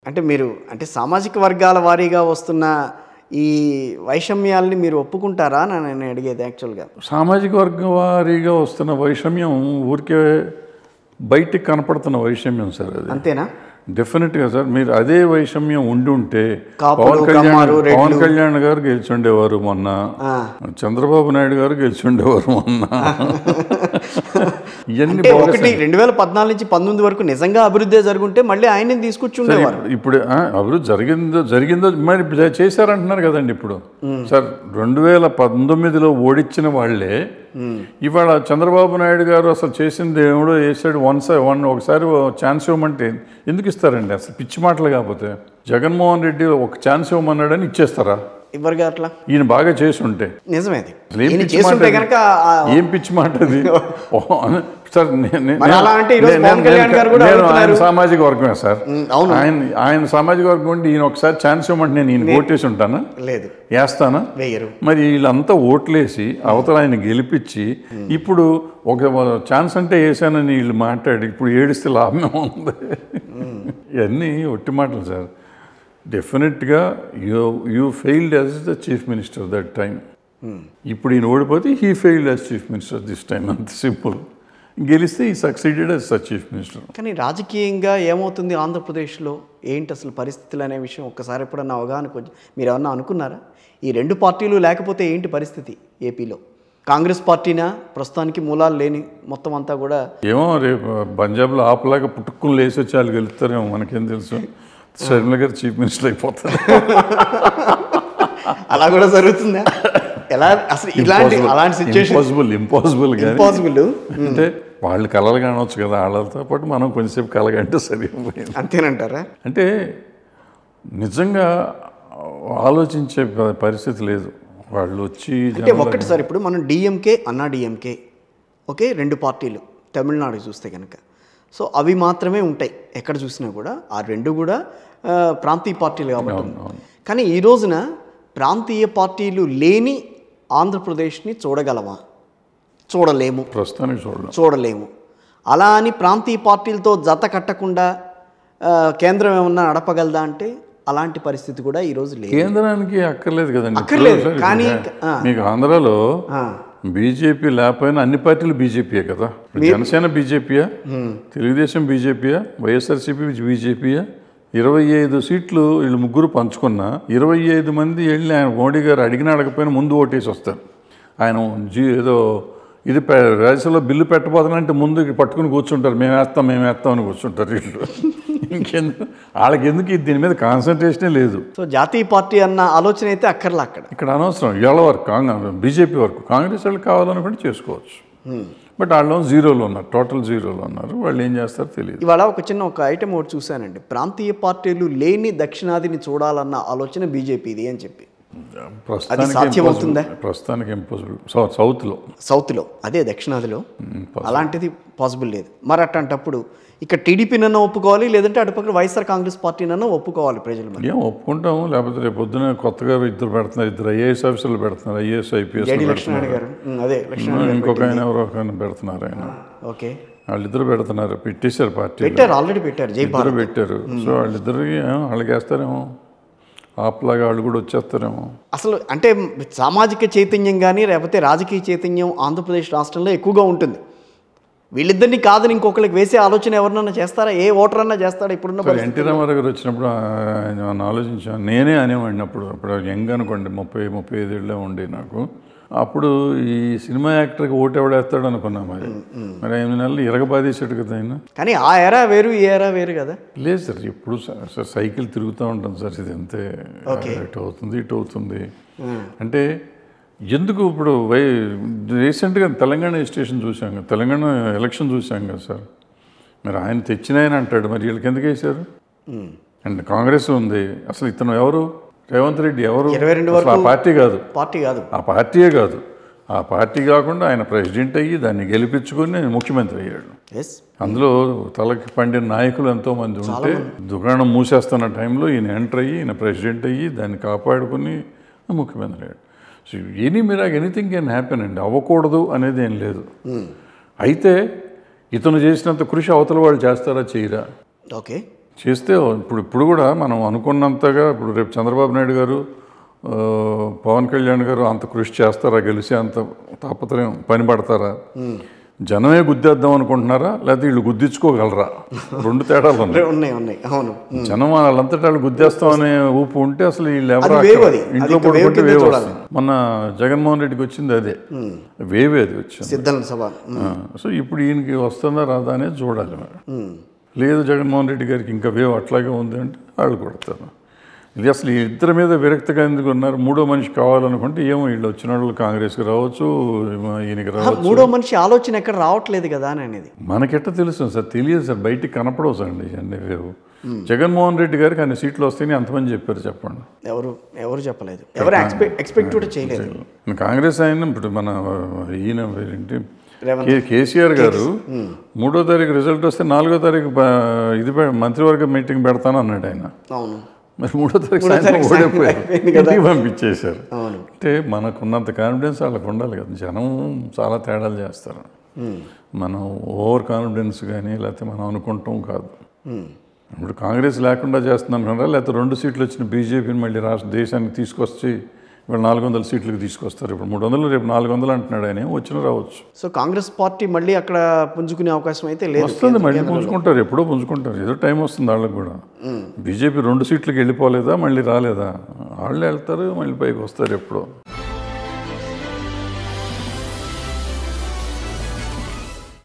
అంటే మీరు అంటే సామాజిక వర్గాల వారీగా వస్తున్న ఈ వైషమ్యాల్ని మీరు ఒప్పుకుంటారా అని నేను అడిగేది యాక్చువల్గా సామాజిక వర్గం వారీగా వస్తున్న వైషమ్యం ఊరికే బయటికి కనపడుతున్న వైషమ్యం సార్ అది అంతేనా డెఫినెట్గా సార్ మీరు అదే వైషమ్యం ఉండి ఉంటే కాపులు, పవన్ కళ్యాణ్ కమ్మారు, రెడ్లు. పవన్ కళ్యాణ్ గారు గెలిచుండేవారు మొన్న ఆ. చంద్రబాబు నాయుడు గారు గెలిచుండేవారు మొన్న ఇవన్నీ అంటే bogus ఒకటి రెండు వేల పద్నాలుగు నుంచి పంతొమ్మిది వరకు నిజంగా అభివృద్ధి జరుగుంటే మళ్ళీ ఆయన్ని తీసుకొచ్చి ఉండేవారు ఇప్పుడు- ఇప్పుడు ఆ, అభివృద్ధి జరిగిందో జరిగిందో మరి ఇప్పుడు చేశారంటున్నారు కదండి ఇప్పుడు సార్ రెండు వేల పంతొమ్మిదిలో ఓడించిన వాళ్ళే ఇవాళ చంద్రబాబు నాయుడు గారు అసలు చేసింది ఏమిడో వేసాడు వన్ సై వన్ ఒకసారి ఛాన్స్ ఇవ్వమంటే ఎందుకు ఇస్తారండి అసలు పిచ్చి మాటలు కాకపోతే జగన్మోహన్ రెడ్డి ఒక ఛాన్స్ ఇవ్వమన్నాడని ఇచ్చేస్తారా ఇవ్వరుగా అట్లా ఈయన బాగా చేసి ఉంటే నిజమే అది అసలు ఏం ఈయన పిచ్చి మాట చేస్తుంటే అది? కనుక ఏం పిచ్చి మాట అది ఓ, సార్ నే- నే- మరి అలా అంటే ఈరోజు నేను- పవన్ కళ్యాణ్ నేను- గారు కూడా నేను ఆయన అడుగుతున్నారు. సామాజిక వర్గమే సార్ ఉమ్, అవును. ఆయన ఆయన సామాజిక వర్గం ఉండి ఈయన ఒకసారి ఛాన్స్ ఇవ్వమంటే నేను ఈయన ఓటేసి ఉంటానా లేదు వేస్తానా వేయరు మరి వీళ్ళంతా ఓట్లేసి అవతల ఆయన గెలిపించి ఇప్పుడు ఒక ఛాన్స్ అంటే వేసానని వీళ్ళు మాట్లాడి ఇప్పుడు ఏడిస్తే లాభమే ఉంది ఇవన్నీ ఒట్టి మాటలు సార్ డెఫినెట్గా you you failed as the chief minister that time ఇప్పుడు ఈయన ఓడిపోతే he failed as chief minister this time అంత సింపుల్ గెలిస్తే ఈ succeeded as such chief minister కానీ రాజకీయంగా ఏమవుతుంది ఆంధ్రప్రదేశ్లో ఏంటి అసలు పరిస్థితులు అనే విషయం ఒక్కసారి ఎప్పుడన్నా అవగాహనకు వచ్చి మీరు ఏమన్నా అనుకున్నారా ఈ రెండు పార్టీలు లేకపోతే ఏంటి పరిస్థితి ఏపీలో కాంగ్రెస్ పార్టీనా ప్రస్తుతానికి మూలాలు లేని మొత్తం అంతా కూడా ఏమో రేపు పంజాబ్లో ఆపలాగా పుట్టుకుని లేసి వచ్చి వాళ్ళు గెలుస్తారేమో మనకేం తెలుసు షర్మిల గారు చీఫ్ మినిస్టర్ అయిపోతారు అలా కూడా జరుగుతుందా ఎలా అసలు ఇలాంటి అలాంటి సిచ్యువేషన్ ఇంపాసిబుల్ ఇంపాసిబుల్ కానీ ఇంపాసిబుల్ అంటే వాళ్ళు కలలు కానవచ్చు కదా వాళ్ళతో పాటు మనం కొంచెంసేపు కలగంటే సరిపోయింది అంతేనంటారా అంటే నిజంగా ఆలోచించే ప- పరిస్థితి లేదు వాళ్ళు వచ్చి అంటే జనాల- ఒక్కటి సార్ ఇప్పుడు మనం డిఎంకే అన్నా డిఎంకే ఓకే రెండు పార్టీలు తమిళనాడు చూస్తే కనుక సో అవి మాత్రమే ఉంటాయి ఎక్కడ చూసినా కూడా ఆ రెండు కూడా ఆ, ప్రాంతీయ పార్టీలు కాబట్టి కానీ ఈ రోజున ప్రాంతీయ పార్టీలు లేని ఆంధ్రప్రదేశ్ని చూడగలమా చూడలేము ప్రస్తుతానికి చూడడం చూడలేము అలా అని ప్రాంతీయ పార్టీలతో జత కట్టకుండా ఆ, కేంద్రం ఏమన్నా నడపగలదా అంటే అలాంటి పరిస్థితి కూడా ఈరోజు లేదు కేంద్రానికి అక్కర్లేదు కదండి అక్కర్లేదు, ఇప్పుడు కానీ, ఇప్పుడు ఆ. మీకు ఆంధ్రాలో ఆ, బీజేపీ లేకపోయినా అన్ని పార్టీలు బీజేపీయే కదా ఇప్పుడు జనసేన బీజేపీయా తెలుగుదేశం బీజేపీయా వైఎస్ఆర్సీపీ బీజేపీయా ఇరవై ఐదు సీట్లు వీళ్ళు ముగ్గురు పంచుకున్నా ఇరవై ఐదు మంది వెళ్ళి ఆయన మోడీ గారు అడిగినా అడగపోయినా ముందు ఓటేసి వస్తారు ఆయన జీ ఏదో ఇది పె- రాజ్యసభలో బిల్లు పెట్టబోతున్నంటే ముందు పట్టుకుని కూర్చుంటారు మేము వేస్తాం మేము వేస్తాం అని కూర్చుంటారు వీళ్ళు ఇంకెందుకు వాళ్ళకి ఎందుకు ఇది దీని మీద కాన్సన్ట్రేషనే లేదు సో జాతీయ పార్టీ అన్న ఆలోచన అయితే అక్కర్లా అక్కడ ఇక్కడ అనవసరం ఇవాళ వరకు కాంగ్రెస్ బీజేపీ వరకు కాంగ్రెస్ వాళ్ళు కావాలనుకుంటే చేసుకోవచ్చు బట్ వాళ్ళు జీరోలో ఉన్నారు టోటల్ జీరోలో ఉన్నారు వాళ్ళు ఏం చేస్తారో తెలియదు ఇవాళ ఒక చిన్న ఒక ఐటమ్ ఒకటి చూశానండి ప్రాంతీయ పార్టీలు లేని దక్షిణాదిని చూడాలన్న ఆలోచన బీజేపీది అని చెప్పి ప్రస్తుతానికి సాధ్యమవుతుందా? impossible. ప్రస్తుతానికి ఇంపాసిబుల్ సౌత్ సౌత్లో సౌత్లో అదే దక్షిణాదిలో అలాంటిది పాసిబుల్ లేదు మరి అట్లాంటప్పుడు ఇక్కడ టీడీపీనన్నా ఒప్పుకోవాలి లేదంటే అటుపక్కన వైఎస్ఆర్ కాంగ్రెస్ పార్టీనన్నా ఒప్పుకోవాలి ప్రజలు మరి ఏం ఒప్పుకుంటాము లేకపోతే రేపు పొద్దున కొత్తగా ఇద్దరు పెడుతున్నారు ఇద్దరు ఐఏఎస్ ఆఫీసర్లు పెడుతున్నారు ఐఏఎస్ ఐపీఎస్ జేడి లక్ష్మణ్ గారు ఉమ్, అదే లక్ష్మణ్ ఇంకొక ఆయన ఎవరో ఒక ఆయన పెడుతున్నారు ఆయన ఓకే వాళ్ళిద్దరు పెడుతున్నారు పెట్టేశారు పార్టీ పెట్టారు ఆల్రెడీ పెట్టారు జై ఇద్దరు పెట్టారు సో వాళ్ళిద్దరికి ఏమో వాళ్ళకి వేస్తారేమో ఆప్లాగా వాళ్ళు కూడా వచ్చేస్తారేమో అసలు అంటే సామాజిక చైతన్యం కానీ లేకపోతే రాజకీయ చైతన్యం ఆంధ్రప్రదేశ్ రాష్ట్రంలో ఎక్కువగా ఉంటుంది వీళ్ళిద్దరిని కాదని ఇంకొకరికి వేసే ఆలోచన ఎవరినన్నా చేస్తారా ఏ ఓటర్ అన్నా చేస్తారా ఇప్పుడున్న సార్ ఎన్టీ రామారావు గారు వచ్చినప్పుడు ఆయన ఆయన ఆలోచించాను నేనే అనేవాడిని అప్పుడు అప్పుడు యంగ్ అనుకోండి ముప్పై ముప్పై ఐదేళ్ళే ఉండే నాకు అప్పుడు ఈ సినిమా యాక్టర్కి ఓటు ఎవడేస్తాడు అనుకున్నా మరి మరి ఎనిమిది నెలలు ఇరగబాదేశాడు కదా ఆయన కానీ ఆ ఎరా వేరు ఈ ఎరా వేరు కదా లేదు సార్ ఎప్పుడు స- సార్ సైకిల్ తిరుగుతూ ఉంటాం సార్ ఇది అంతే ఓకే. ఇటు అవుతుంది ఇటు అవుతుంది అంటే ఎందుకు ఇప్పుడు వై రీసెంట్గా తెలంగాణ స్టేషన్ చూసాం కదా తెలంగాణ ఎలక్షన్ చూసాం కదా సార్ మరి ఆయన తెచ్చిన ఆయన అంటాడు మరి వీళ్ళకి ఎందుకు వేశారు ఉమ్. అండ్ కాంగ్రెస్ ఉంది అసలు ఇతను ఎవరు రేవంత్ రెడ్డి ఎవరు ఇరవై రెండు అసలు ఆ పార్టీ కాదు పార్టీ కాదు ఆ పార్టీయే కాదు ఆ పార్టీ కాకుండా ఆయన ప్రెసిడెంట్ అయ్యి దాన్ని గెలిపించుకొని ఆయన ముఖ్యమంత్రి అయ్యాడు ఎస్ అందులో తలకి పండిన నాయకులు ఎంతో మంది ఉంటే దుకాణం మూసేస్తున్న టైంలో ఈయన ఎంటర్ అయ్యి ఈయన ప్రెసిడెంట్ అయ్యి దాన్ని కాపాడుకుని ముఖ్యమంత్రి అయ్యాడు so any mirage anything can happen అండి అవ్వకూడదు అనేది ఏం లేదు అయితే ఇతను చేసినంత కృషి అవతల వాళ్ళు చేస్తారా చేయరా ఓకే చేస్తే ఇప్పుడు ఇప్పుడు కూడా మనం అనుకున్నంతగా ఇప్పుడు రేపు చంద్రబాబు నాయుడు గారు ఆ, పవన్ కళ్యాణ్ గారు అంత కృషి చేస్తారా గెలిచి అంత తాపత్రయం పని పడతారా జనమే గుద్దేద్దాం అనుకుంటున్నారా లేకపోతే వీళ్ళు గుద్దించుకోగలరా రెండు తేడాలు ఉన్నాయి ఉన్నాయి ఉన్నాయి అవును జనం వాళ్ళంతటా వాళ్ళు గుద్దేస్తామనే ఊపు ఉంటే అసలు వీళ్ళు ఎవరు అది వేవ్ అక్కడ అది. ఇంట్లో అది ఇంకా వేవ్ పడుకుంటే కిందే వేవ్ చూడాలి. వస్తుంది మొన్న జగన్మోహన్ రెడ్డికి వచ్చింది అదే వేవే అది వచ్చింది సిద్ధం సభ ఉమ్. ఆ, సో ఇప్పుడు ఈయనకి వస్తుందా రాదా అనేది చూడాలి మరి లేదు జగన్మోహన్ రెడ్డి గారికి ఇంకా వేవ్ అట్లాగే ఉంది అంటే వాళ్ళు కొడతారు ఇది అసలు ఈ ఇద్దరి మీద విరక్తిగా ఎందుకు ఉన్నారు మూడో మనిషి కావాలనుకుంటే ఏమో వీళ్ళు వచ్చిన వాళ్ళు కాంగ్రెస్కి రావచ్చు ఏమో ఈయనకి రావచ్చు మూడో మనిషి ఆలోచన ఎక్కడ రావట్లేదు కదా అని అనేది మనకెట్ట తెలుసు సార్ తెలియదు సార్ బయటికి కనపడవు సార్ అండి ఇవన్నీ వేవు జగన్మోహన్ రెడ్డి గారికి అన్ని సీట్లు వస్తాయని ఎంతమంది చెప్పారు చెప్పండి ఎవరు ఎవరు చెప్పలేదు ఎవరు ఎక్స్పెక్ట్ ఎక్స్పెక్ట్ కూడా చేయలేదు కాంగ్రెస్ ఆయన ఇప్పుడు మన ఈయన ఏంటి రేవంత్ కే- కేసీఆర్ గారు మూడో తారీఖు రిజల్ట్ వస్తే నాలుగో తారీఖు బ- ఇది పె- మంత్రివర్గ మీటింగ్ పెడతాను అన్నాడు ఆయన అవును మరి మూడో తారీఖు మూడో సాయంత్రం తారీఖు ఓడిపోయారు సాయంత్రం అయిపోయింది కదా. ఇంటికి పంపించేశారు అవును అంటే మనకున్నంత కాన్ఫిడెన్స్ వాళ్ళకు ఉండాలి కదా జనం చాలా తేడాలు చేస్తారు మనం ఓవర్ కాన్ఫిడెన్స్ కానీ లేకపోతే మనం అనుకుంటాం కాదు ఇప్పుడు కాంగ్రెస్ లేకుండా చేస్తున్నాను అనుకున్నారా లేకపోతే రెండు సీట్లు వచ్చిన బీజేపీని మళ్ళీ రాష్ట్ర దేశానికి తీసుకొచ్చి ఇప్పుడు నాలుగు వందల సీట్లకు తీసుకొస్తారు ఇప్పుడు మూడు వందలు రేపు నాలుగు వందలు అంటున్నాడు ఆయన వచ్చిన రావచ్చు సో కాంగ్రెస్ పార్టీ మళ్ళీ అక్కడ పుంజుకునే అవకాశం అయితే లేదు వస్తుంది మళ్ళీ పుంజుకుంటారు ఎప్పుడో పుంజుకుంటారు ఏదో టైం వస్తుంది వాళ్ళకి కూడా బీజేపీ రెండు సీట్లకు వెళ్ళిపోలేదా మళ్ళీ రాలేదా వాళ్ళు వెళ్తారు మళ్ళీ పైకి వస్తారు ఎప్పుడో